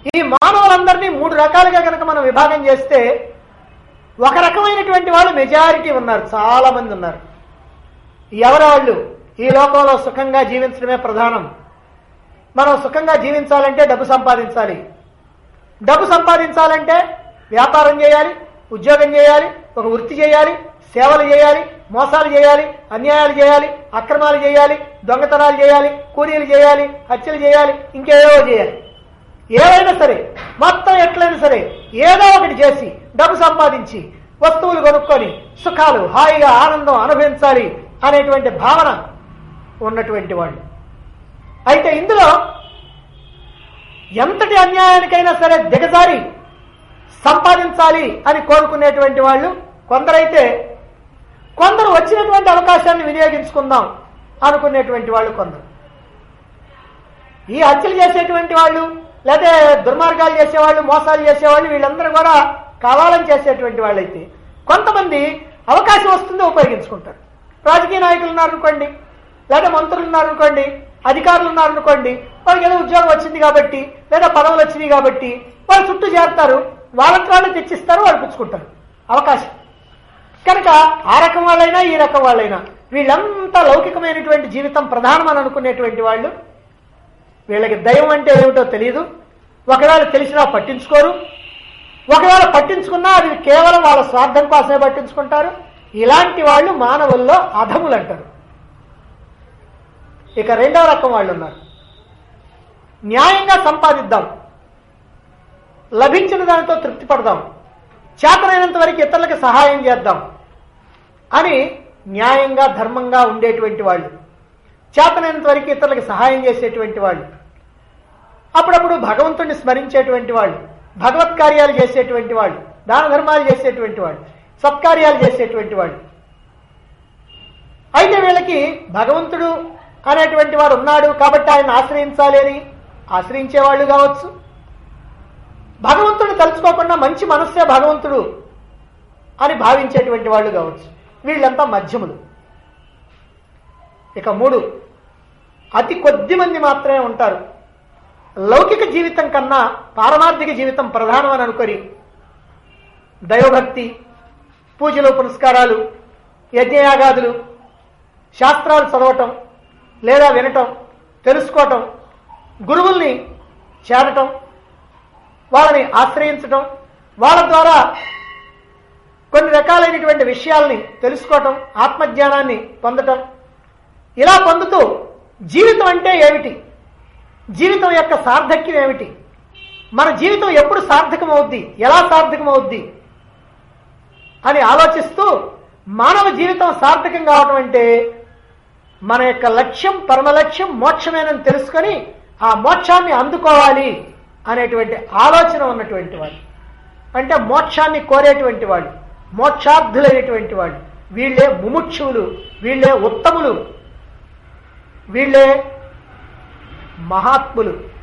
ఈ మానవులందరినీ మూడు రకాలుగా కనుక మనం విభాగం చేస్తే ఒక రకమైనటువంటి వాళ్ళు మెజారిటీ ఉన్నారు చాలా మంది ఉన్నారు ఎవరెవాళ్ళు ఈ లోకంలో సుఖంగా జీవించడమే ప్రధానం మనం సుఖంగా జీవించాలంటే డబ్బు సంపాదించాలి డబ్బు సంపాదించాలంటే వ్యాపారం చేయాలి ఉద్యోగం చేయాలి ఒక వృత్తి చేయాలి సేవలు చేయాలి మోసాలు చేయాలి అన్యాయాలు చేయాలి అక్రమాలు చేయాలి దొంగతనాలు చేయాలి కూలీలు చేయాలి హత్యలు చేయాలి ఇంకేవో చేయాలి ఏవైనా సరే మొత్తం ఎట్లయినా సరే ఏదో ఒకటి చేసి డబ్బు సంపాదించి వస్తువులు కొనుక్కొని సుఖాలు హాయిగా ఆనందం అనుభవించాలి అనేటువంటి భావన ఉన్నటువంటి వాళ్ళు అయితే ఇందులో ఎంతటి అన్యాయానికైనా సరే దిగజారి సంపాదించాలి అని కోరుకునేటువంటి వాళ్ళు కొందరైతే కొందరు వచ్చినటువంటి అవకాశాన్ని వినియోగించుకుందాం అనుకునేటువంటి వాళ్ళు కొందరు ఈ హత్యలు చేసేటువంటి వాళ్ళు లేదా దుర్మార్గాలు చేసేవాళ్ళు మోసాలు చేసేవాళ్ళు వీళ్ళందరూ కూడా కావాలని చేసేటువంటి వాళ్ళైతే కొంతమంది అవకాశం వస్తుందో ఉపయోగించుకుంటారు రాజకీయ నాయకులు ఉన్నారనుకోండి లేదా మంత్రులు ఉన్నారనుకోండి అధికారులు ఉన్నారనుకోండి వాళ్ళకి ఏదో ఉద్యోగం వచ్చింది కాబట్టి లేదా పదవులు వచ్చినాయి కాబట్టి వాళ్ళు చుట్టూ చేరుతారు వాళ్ళకి వాళ్ళు తెచ్చిస్తారు వాళ్ళు పుచ్చుకుంటారు అవకాశం కనుక ఆ రకం వాళ్ళైనా ఈ రకం వాళ్ళైనా వీళ్ళంతా లౌకికమైనటువంటి జీవితం ప్రధానమని అనుకునేటువంటి వాళ్ళు వీళ్ళకి దైవం అంటే ఏమిటో తెలియదు ఒకవేళ తెలిసినా పట్టించుకోరు ఒకవేళ పట్టించుకున్నా అది కేవలం వాళ్ళ స్వార్థం కోసమే పట్టించుకుంటారు ఇలాంటి వాళ్ళు మానవుల్లో అధములు అంటారు ఇక రెండవ రకం వాళ్ళు ఉన్నారు న్యాయంగా సంపాదిద్దాం లభించిన దానితో తృప్తి పడదాం చేతనైనంత వరకు ఇతరులకు సహాయం చేద్దాం అని న్యాయంగా ధర్మంగా ఉండేటువంటి వాళ్ళు చేతనైనంత వరకు ఇతరులకు సహాయం చేసేటువంటి వాళ్ళు అప్పుడప్పుడు భగవంతుడిని స్మరించేటువంటి వాళ్ళు భగవత్ కార్యాలు చేసేటువంటి వాళ్ళు దాన ధర్మాలు చేసేటువంటి వాళ్ళు సత్కార్యాలు చేసేటువంటి వాళ్ళు అయితే వీళ్ళకి భగవంతుడు అనేటువంటి వాడు ఉన్నాడు కాబట్టి ఆయన ఆశ్రయించాలి అని ఆశ్రయించే వాళ్ళు కావచ్చు భగవంతుడు తలుచుకోకుండా మంచి మనస్సే భగవంతుడు అని భావించేటువంటి వాళ్ళు కావచ్చు వీళ్ళంతా మధ్యములు ఇక మూడు అతి కొద్ది మంది మాత్రమే ఉంటారు లౌకిక జీవితం కన్నా పారమార్థిక జీవితం ప్రధానం అని అనుకొని దైవభక్తి పూజలు పురస్కారాలు యజ్ఞయాగాదులు శాస్త్రాలు చదవటం లేదా వినటం తెలుసుకోవటం గురువుల్ని చేరటం వాళ్ళని ఆశ్రయించటం వాళ్ళ ద్వారా కొన్ని రకాలైనటువంటి విషయాల్ని తెలుసుకోవటం ఆత్మజ్ఞానాన్ని పొందటం ఇలా పొందుతూ జీవితం అంటే ఏమిటి జీవితం యొక్క సార్థక్యం ఏమిటి మన జీవితం ఎప్పుడు సార్థకమవుద్ది ఎలా సార్థకమవుద్ది అని ఆలోచిస్తూ మానవ జీవితం సార్థకం కావటం అంటే మన యొక్క లక్ష్యం పరమలక్ష్యం మోక్షమేనని తెలుసుకొని ఆ మోక్షాన్ని అందుకోవాలి అనేటువంటి ఆలోచన ఉన్నటువంటి వాళ్ళు అంటే మోక్షాన్ని కోరేటువంటి వాళ్ళు మోక్షార్థులైనటువంటి వాళ్ళు వీళ్ళే ముముక్షువులు వీళ్ళే ఉత్తములు వీళ్ళే మహాత్ములు